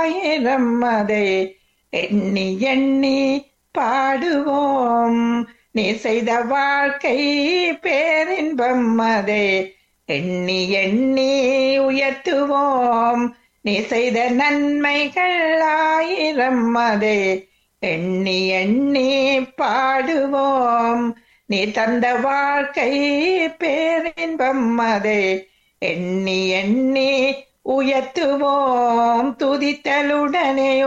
ஆயிரம் அதை எண்ணி எண்ணி பாடுவோம் நீ செய்த வாழ்க்கை பேரின்பம் அதை எண்ணி எண்ணி உயர்த்துவோம் நீ செய்த நன்மைகள் ஆயிரம் அதை எண்ணி எண்ணி பாடுவோம் நீ தந்த வாழ்க்கை பேரின்பம் அதை எண்ணி எண்ணி உயர்த்துவோம் துதித்தலுடனே